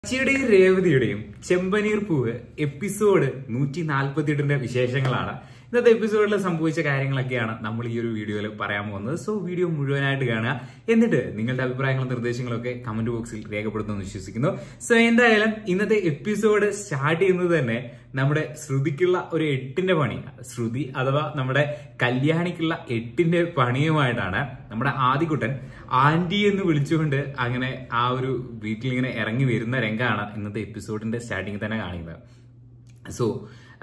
സച്ചിയുടെയും രേവതിയുടെയും ചെമ്പനീർ പൂവ് എപ്പിസോഡ് നൂറ്റി നാൽപ്പത്തി എട്ടിന്റെ വിശേഷങ്ങളാണ് ഇന്നത്തെ എപ്പിസോഡിൽ സംഭവിച്ച കാര്യങ്ങളൊക്കെയാണ് നമ്മൾ ഈ ഒരു വീഡിയോയിൽ പറയാൻ പോകുന്നത് സോ വീഡിയോ മുഴുവനായിട്ട് കാണുക എന്നിട്ട് നിങ്ങളുടെ അഭിപ്രായങ്ങളും നിർദ്ദേശങ്ങളും ഒക്കെ കമന്റ് ബോക്സിൽ രേഖപ്പെടുത്തുമെന്ന് വിശ്വസിക്കുന്നു സോ എന്തായാലും ഇന്നത്തെ എപ്പിസോഡ് സ്റ്റാർട്ട് ചെയ്യുന്നത് തന്നെ നമ്മുടെ ശ്രുതിക്കുള്ള ഒരു എട്ടിന്റെ പണി ശ്രുതി അഥവാ നമ്മുടെ കല്യാണിക്കുള്ള എട്ടിന്റെ പണിയുമായിട്ടാണ് നമ്മുടെ ആദികുട്ടൻ ആന്റി എന്ന് വിളിച്ചുകൊണ്ട് അങ്ങനെ ആ ഒരു വീട്ടിലിങ്ങനെ ഇറങ്ങി വരുന്ന രംഗമാണ് ഇന്നത്തെ എപ്പിസോഡിന്റെ സ്റ്റാർട്ടിങ്ങിൽ തന്നെ കാണിക്കുന്നത് സോ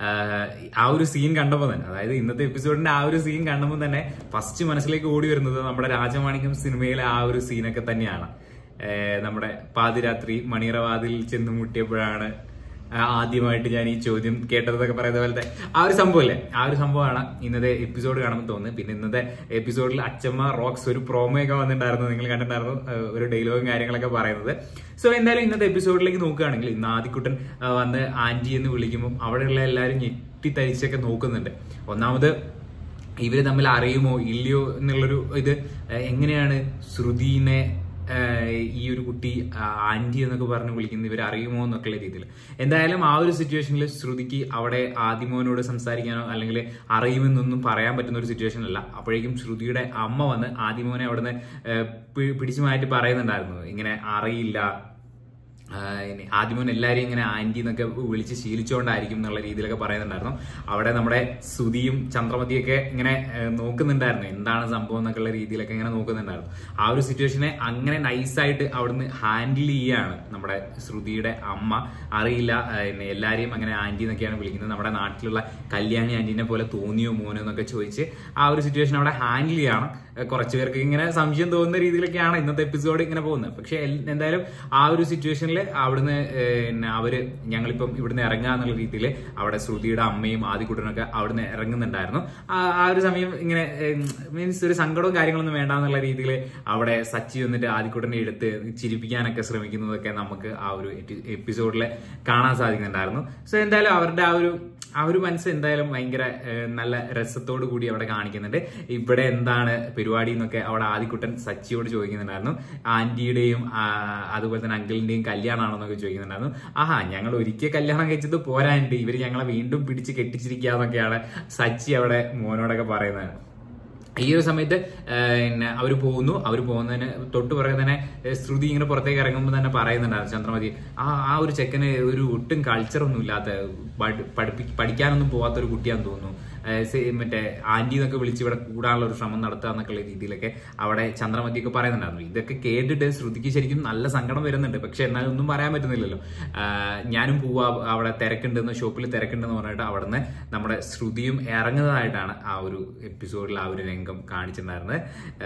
ആ ഒരു സീൻ കണ്ടപ്പോൾ തന്നെ അതായത് ഇന്നത്തെ എപ്പിസോഡിന്റെ ആ ഒരു സീൻ കണ്ടപ്പോൾ തന്നെ ഫസ്റ്റ് മനസ്സിലേക്ക് ഓടി വരുന്നത് നമ്മുടെ രാജമാണിക്യം സിനിമയിലെ ആ ഒരു സീനൊക്കെ തന്നെയാണ് ഏഹ് നമ്മുടെ പാതിരാത്രി മണിയറവാതിൽ ചെന്ന് മുട്ടിയപ്പോഴാണ് ആ, ആദ്യമായിട്ട് ഞാൻ ഈ ചോദ്യം കേട്ടതൊക്കെ പറയുന്ന പോലത്തെ ആ ഒരു സംഭവമല്ലേ ആ ഒരു സംഭവമാണ് ഇന്നത്തെ എപ്പിസോഡ് കാണുമ്പോൾ തോന്നുന്നത് പിന്നെ ഇന്നത്തെ എപ്പിസോഡിൽ അച്ചമ്മ റോക്സ് ഒരു പ്രോമോ ഒക്കെ വന്നിട്ടുണ്ടായിരുന്നു നിങ്ങൾ കണ്ടിട്ടുണ്ടായിരുന്നു ആ, ഒരു ഡയലോഗും കാര്യങ്ങളൊക്കെ പറയുന്നത് സോ എന്തായാലും ഇന്നത്തെ എപ്പിസോഡിലേക്ക് നോക്കുകയാണെങ്കിൽ ഇന്ന് ആദിക്കുട്ടൻ ആ, വന്ന് ആന്റി എന്ന് വിളിക്കുമ്പോൾ അവിടെയുള്ള എല്ലാവരും ഞെട്ടിത്തരിച്ചൊക്കെ നോക്കുന്നുണ്ട് ഒന്നാമത് ഇവര് തമ്മിൽ അറിയുമോ ഇല്ലയോ എന്നുള്ളൊരു ഇത് ആ, എങ്ങനെയാണ് ശ്രുതിനെ ആഹ് ഈ ഒരു കുട്ടി ആന്റി എന്നൊക്കെ പറഞ്ഞ് വിളിക്കുന്നത് ഇവർ അറിയുമോ എന്നൊക്കെയുള്ള രീതിയിൽ എന്തായാലും ആ ഒരു സിറ്റുവേഷനിൽ ശ്രുതിക്ക് അവിടെ ആദിമോനോട് സംസാരിക്കാനോ അല്ലെങ്കിൽ അറിയുമെന്നൊന്നും പറയാൻ പറ്റുന്ന ഒരു സിറ്റുവേഷൻ അല്ല അപ്പോഴേക്കും ശ്രുതിയുടെ അമ്മ വന്ന് ആദിമോനെ അവിടുന്ന് ആഹ് പി- പിടിച്ചു മാറ്റി പറയുന്നുണ്ടായിരുന്നു ഇങ്ങനെ അറിയില്ല ആഹ് ഇനി ആദ്യമോൻ എല്ലാവരെയും ഇങ്ങനെ ആന്റി എന്നൊക്കെ വിളിച്ച് ശീലിച്ചുകൊണ്ടായിരിക്കും എന്നുള്ള രീതിയിലൊക്കെ പറയുന്നുണ്ടായിരുന്നു അവിടെ നമ്മുടെ സുതിയും ചന്ദ്രമതിയൊക്കെ ഇങ്ങനെ ആഹ് നോക്കുന്നുണ്ടായിരുന്നു എന്താണ് സംഭവം എന്നൊക്കെയുള്ള രീതിയിലൊക്കെ ഇങ്ങനെ നോക്കുന്നുണ്ടായിരുന്നു ആ ഒരു സിറ്റുവേഷനെ അങ്ങനെ നൈസായിട്ട് അവിടുന്ന് ഹാൻഡിൽ ചെയ്യാണ് നമ്മുടെ ശ്രുതിയുടെ അമ്മ അറിയില്ല ആഹ് പിന്നെ എല്ലാവരെയും അങ്ങനെ ആന്റി എന്നൊക്കെയാണ് വിളിക്കുന്നത് നമ്മുടെ നാട്ടിലുള്ള കല്യാണി ആന്റീനെ പോലെ തോന്നിയോ മോനോ എന്നൊക്കെ ചോദിച്ച് ആ ഒരു സിറ്റുവേഷൻ അവിടെ ഹാൻഡിൽ ചെയ്യണം ആഹ് കുറച്ച് പേർക്ക് ഇങ്ങനെ സംശയം തോന്നുന്ന രീതിയിലൊക്കെയാണ് ഇന്നത്തെ എപ്പിസോഡ് ഇങ്ങനെ പോകുന്നത് പക്ഷെ എൽ- എന്തായാലും ആ ഒരു സിറ്റുവേഷനിൽ അവിടുന്ന് ഏഹ്, പിന്നെ അവര് ഞങ്ങളിപ്പം ഇവിടുന്ന് ഇറങ്ങുക എന്നുള്ള രീതിയിൽ അവിടെ ശ്രുതിയുടെ അമ്മയും ആദിക്കുട്ടനൊക്കെ അവിടുന്ന് ഇറങ്ങുന്നുണ്ടായിരുന്നു ആ ആ ഒരു സമയം ഇങ്ങനെ മീൻസ് ഒരു സങ്കടവും കാര്യങ്ങളൊന്നും വേണ്ട എന്നുള്ള രീതിയിൽ അവിടെ സച്ചി വന്നിട്ട് ആദിക്കുട്ടനെ എടുത്ത് ചിരിപ്പിക്കാനൊക്കെ ശ്രമിക്കുന്നതൊക്കെ നമുക്ക് ആ ഒരു എപ്പിസോഡിൽ കാണാൻ സാധിക്കുന്നുണ്ടായിരുന്നു സോ എന്തായാലും അവരുടെ ആ ഒരു ആ ഒരു മനസ്സ് എന്തായാലും ഭയങ്കര ഏഹ്, നല്ല രസത്തോടു കൂടി അവിടെ കാണിക്കുന്നുണ്ട് ഇവിടെ എന്താണ് പരിപാടി എന്നൊക്കെ അവിടെ ആദിക്കുട്ടൻ സച്ചിയോട് ചോദിക്കുന്നുണ്ടായിരുന്നു ആന്റിയുടെയും ആ, അതുപോലെ തന്നെ അങ്കിളിന്റെയും കല്യാണമാണോ എന്നൊക്കെ ചോദിക്കുന്നുണ്ടായിരുന്നു ആഹാ ഞങ്ങൾ ഒരിക്കൽ കല്യാണം കഴിച്ചത് പോരാണ്ട് ഇവര് ഞങ്ങളെ വീണ്ടും പിടിച്ച് കെട്ടിച്ചിരിക്കാന്നൊക്കെയാണ് സച്ചി അവിടെ മോനോടൊക്കെ പറയുന്നത് ഈ ഒരു സമയത്ത് പിന്നെ അവർ പോകുന്നു അവർ പോകുന്നതിന് തൊട്ട് പുറകെ തന്നെ ഏഹ്, ശ്രുതി ഇങ്ങനെ പുറത്തേക്ക് ഇറങ്ങുമ്പോൾ തന്നെ പറയുന്നുണ്ടായിരുന്നു ചന്ദ്രമതി ആ ആ ഒരു ചെക്കന് ഒരു ഒട്ടും കൾച്ചറൊന്നും ഇല്ലാത്ത പഠി- പഠിപ്പി- പഠിക്കാനൊന്നും പോവാത്ത ഒരു കുട്ടിയാന്ന് തോന്നുന്നു ഏഹ്, സെ- മറ്റേ ആന്റി എന്നൊക്കെ വിളിച്ച് ഇവിടെ കൂടാനുള്ള ഒരു ശ്രമം നടത്തുക എന്നൊക്കെയുള്ള രീതിയിലൊക്കെ അവിടെ ചന്ദ്രമതിയൊക്കെ പറയുന്നുണ്ടായിരുന്നു ഇതൊക്കെ കേട്ടിട്ട് ശ്രുതിക്ക് ശരിക്കും നല്ല സങ്കടം വരുന്നുണ്ട് പക്ഷെ എന്നാലും ഒന്നും പറയാൻ പറ്റുന്നില്ലല്ലോ ആഹ്, ഞാനും പോവാ അവിടെ തിരക്കുണ്ടെന്ന് ഷോപ്പിൽ തിരക്കുണ്ടെന്ന് പറഞ്ഞിട്ട് അവിടുന്ന് നമ്മുടെ ശ്രുതിയും ഇറങ്ങുന്നതായിട്ടാണ് ആ ഒരു എപ്പിസോഡിൽ ആ ഒരു രംഗം കാണിച്ചിട്ടുണ്ടായിരുന്നത്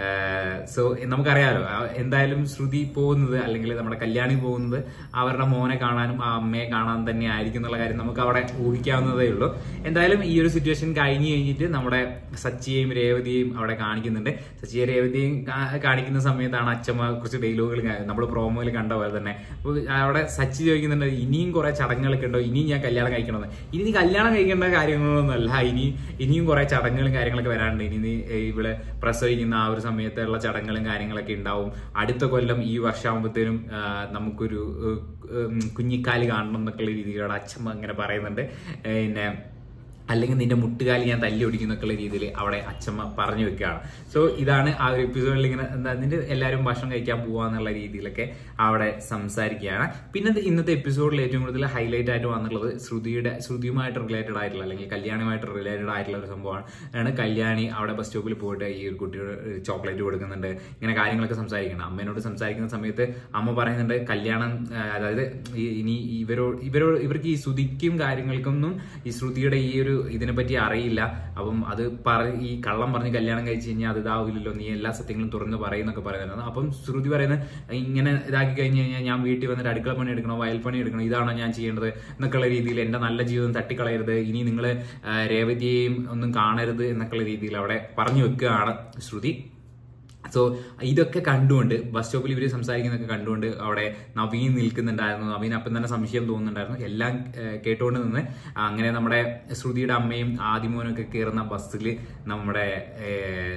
സോ നമുക്കറിയാലോ ആ, എന്തായാലും ശ്രുതി പോകുന്നത് അല്ലെങ്കിൽ നമ്മുടെ കല്യാണി പോകുന്നത് അവരുടെ മോനെ കാണാനും ആ അമ്മയെ കാണാൻ തന്നെ ആയിരിക്കും എന്നുള്ള കാര്യം നമുക്ക് അവിടെ ഊഹിക്കാവുന്നതേ ഉള്ളൂ എന്തായാലും ഈ ഒരു സിറ്റുവേഷൻ കഴിഞ്ഞ് കഴിഞ്ഞിട്ട് നമ്മുടെ സച്ചിയെയും രേവതിയെയും അവിടെ കാണിക്കുന്നുണ്ട് സച്ചിയെ രേവതിയെയും കാ- കാണിക്കുന്ന സമയത്താണ് അച്ഛമ്മ കുറച്ച് ഡയലോഗുകൾ നമ്മൾ പ്രോമോയിൽ കണ്ട പോലെ തന്നെ അപ്പോൾ അവിടെ സച്ചി ചോദിക്കുന്നുണ്ട് ഇനിയും കുറെ ചടങ്ങുകളൊക്കെ ഉണ്ടോ ഇനിയും ഞാൻ കല്യാണം കഴിക്കണമെന്ന് ഇനി നീ കല്യാണം കഴിക്കേണ്ട കാര്യങ്ങളൊന്നുമല്ല ഇനി ഇനിയും കുറെ ചടങ്ങുകളും കാര്യങ്ങളൊക്കെ വരാനുണ്ട് ഇനി നീ ഏഹ്, ഇവിടെ പ്രസവിക്കുന്ന ആ ഒരു സമയത്തുള്ള ചടങ്ങുകളും കാര്യങ്ങളൊക്കെ ഉണ്ടാവും അടുത്ത കൊല്ലം ഈ വർഷമാകുമ്പോഴത്തേനും നമുക്കൊരു ഏഹ്, ഉം, കുഞ്ഞിക്കാല് കാണണം എന്നൊക്കെയുള്ള രീതിയിലുള്ള അച്ഛമ്മ ഇങ്ങനെ പറയുന്നുണ്ട് ഏഹ്, പിന്നെ അല്ലെങ്കിൽ നിന്റെ മുട്ടുകാലി ഞാൻ തല്ലി ഒടിക്കുന്നൊക്കെയുള്ള രീതിയിൽ അവിടെ അച്ഛമ്മ പറഞ്ഞു വെക്കുകയാണ് സോ ഇതാണ് ആ ഒരു എപ്പിസോഡിൽ ഇങ്ങനെ എന്താ നിന്റെ എല്ലാവരും ഭക്ഷണം കഴിക്കാൻ പോവാന്നുള്ള രീതിയിലൊക്കെ അവിടെ സംസാരിക്കുകയാണ് പിന്നെ ഇത് ഇന്നത്തെ എപ്പിസോഡിൽ ഏറ്റവും കൂടുതൽ ഹൈലൈറ്റ് ആയിട്ട് വന്നിട്ടുള്ളത് ശ്രുതിയുടെ ശ്രുതിയുമായിട്ട് റിലേറ്റഡ് ആയിട്ടുള്ള അല്ലെങ്കിൽ കല്യാണിയുമായിട്ട് റിലേറ്റഡ് ആയിട്ടുള്ള ഒരു സംഭവമാണ് ആണ് കല്യാണി അവിടെ ബസ് സ്റ്റോപ്പിൽ പോയിട്ട് ഈ ഒരു കുട്ടിയോട് ചോക്ലേറ്റ് കൊടുക്കുന്നുണ്ട് ഇങ്ങനെ കാര്യങ്ങളൊക്കെ സംസാരിക്കണം അമ്മേനോട് സംസാരിക്കുന്ന സമയത്ത് അമ്മ പറയുന്നുണ്ട് കല്യാണം ആ, അതായത് ഈ- ഇനി ഇവരോ ഇവരോ ഇവർക്ക് ഈ ശ്രുതിക്കും കാര്യങ്ങൾക്കൊന്നും ഈ ശ്രുതിയുടെ ഈ ഒരു ഇതിനെപ്പറ്റി അറിയില്ല അപ്പം അത് പറ ഈ കള്ളം പറഞ്ഞ് കല്യാണം കഴിച്ച് കഴിഞ്ഞാൽ അത് ഇതാവില്ലല്ലോ നീ എല്ലാ സത്യങ്ങളും തുറന്ന് പറയുന്നൊക്കെ പറയുന്നത് അപ്പം ശ്രുതി പറയുന്നത് ഇങ്ങനെ ഇതാക്കി കഴിഞ്ഞ് കഴിഞ്ഞാൽ ഞാൻ വീട്ടിൽ വന്നിട്ട് അടുക്കള പണി എടുക്കണോ വയൽ പണി എടുക്കണോ ഇതാണോ ഞാൻ ചെയ്യേണ്ടത് എന്നൊക്കെയുള്ള രീതിയിൽ എന്റെ നല്ല ജീവിതം തട്ടിക്കളയരുത് ഇനി നിങ്ങൾ രേവതിയെയും ഒന്നും കാണരുത് എന്നൊക്കെയുള്ള രീതിയിൽ അവിടെ പറഞ്ഞു വെക്കുകയാണ് ശ്രുതി സോ ഇതൊക്കെ കണ്ടുകൊണ്ട് ബസ് സ്റ്റോപ്പിൽ ഇവർ സംസാരിക്കുന്നതൊക്കെ കണ്ടുകൊണ്ട് അവിടെ നവീൻ നിൽക്കുന്നുണ്ടായിരുന്നു നവീൻ അപ്പം തന്നെ സംശയം തോന്നുന്നുണ്ടായിരുന്നു എല്ലാം ഏഹ്, കേട്ടുകൊണ്ട് നിന്ന് അങ്ങനെ നമ്മുടെ ശ്രുതിയുടെ അമ്മയും ആദിമോനൊക്കെ കയറുന്ന ബസ്സിൽ നമ്മുടെ ഏഹ്,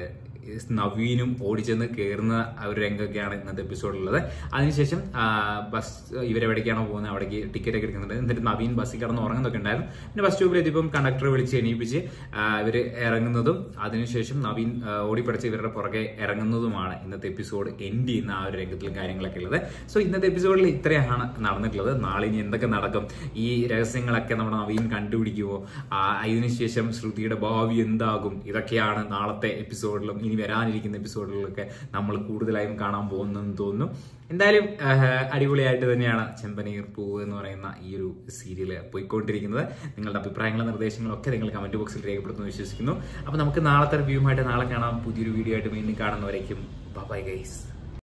നവീനും ഓടിച്ചെന്ന് കയറുന്ന ആ ഒരു രംഗമൊക്കെയാണ് ഇന്നത്തെ എപ്പിസോഡിലുള്ളത് അതിനുശേഷം ആ, ബസ് ഇവരെവിടേക്കാണോ പോകുന്നത് അവിടേക്ക് ടിക്കറ്റ് ഒക്കെ എടുക്കുന്നുണ്ട് എന്നിട്ട് നവീൻ ബസ്സിൽ കിടന്ന് ഉറങ്ങുന്നൊക്കെ ഉണ്ടായിരുന്നു പിന്നെ ബസ് സ്റ്റോപ്പിൽ എത്തിയപ്പം കണ്ടക്ടർ വിളിച്ച് എണീപ്പിച്ച് ആ, ഇവര് ഇറങ്ങുന്നതും അതിനുശേഷം നവീൻ ആ, ഓടിപ്പടച്ച് ഇവരുടെ പുറകെ ഇറങ്ങുന്നതുമാണ് ഇന്നത്തെ എപ്പിസോഡ് എൻഡ് ചെയ്യുന്ന ആ ഒരു രംഗത്തിലും കാര്യങ്ങളൊക്കെ ഉള്ളത് സോ ഇന്നത്തെ എപ്പിസോഡിൽ ഇത്രയാണ് നടന്നിട്ടുള്ളത് നാളെ ഇനി എന്തൊക്കെ നടക്കും ഈ രഹസ്യങ്ങളൊക്കെ നമ്മുടെ നവീൻ കണ്ടുപിടിക്കുമോ ആ, ഇതിനുശേഷം ശ്രുതിയുടെ ഭാവി എന്താകും ഇതൊക്കെയാണ് നാളത്തെ എപ്പിസോഡിലും ഇനി വരാനിരിക്കുന്ന എപ്പിസോഡിലൊക്കെ നമ്മൾ കൂടുതലായും കാണാൻ പോകുന്നതെന്ന് തോന്നുന്നു എന്തായാലും ആ, അടിപൊളിയായിട്ട് തന്നെയാണ് ചെമ്പനീർ പൂവ് എന്ന് പറയുന്ന ഈ ഒരു സീരിയൽ പോയിക്കൊണ്ടിരിക്കുന്നത് നിങ്ങളുടെ അഭിപ്രായങ്ങളും നിർദ്ദേശങ്ങളും ഒക്കെ നിങ്ങൾ കമന്റ് ബോക്സിൽ രേഖപ്പെടുത്തുന്നു വിശ്വസിക്കുന്നു അപ്പൊ നമുക്ക് നാളത്തെ റിവ്യൂമായിട്ട് നാളെ കാണാം പുതിയൊരു വീഡിയോ ആയിട്ട് വീണ്ടും കാണുന്നവരേക്കും ബൈ ഗൈസ്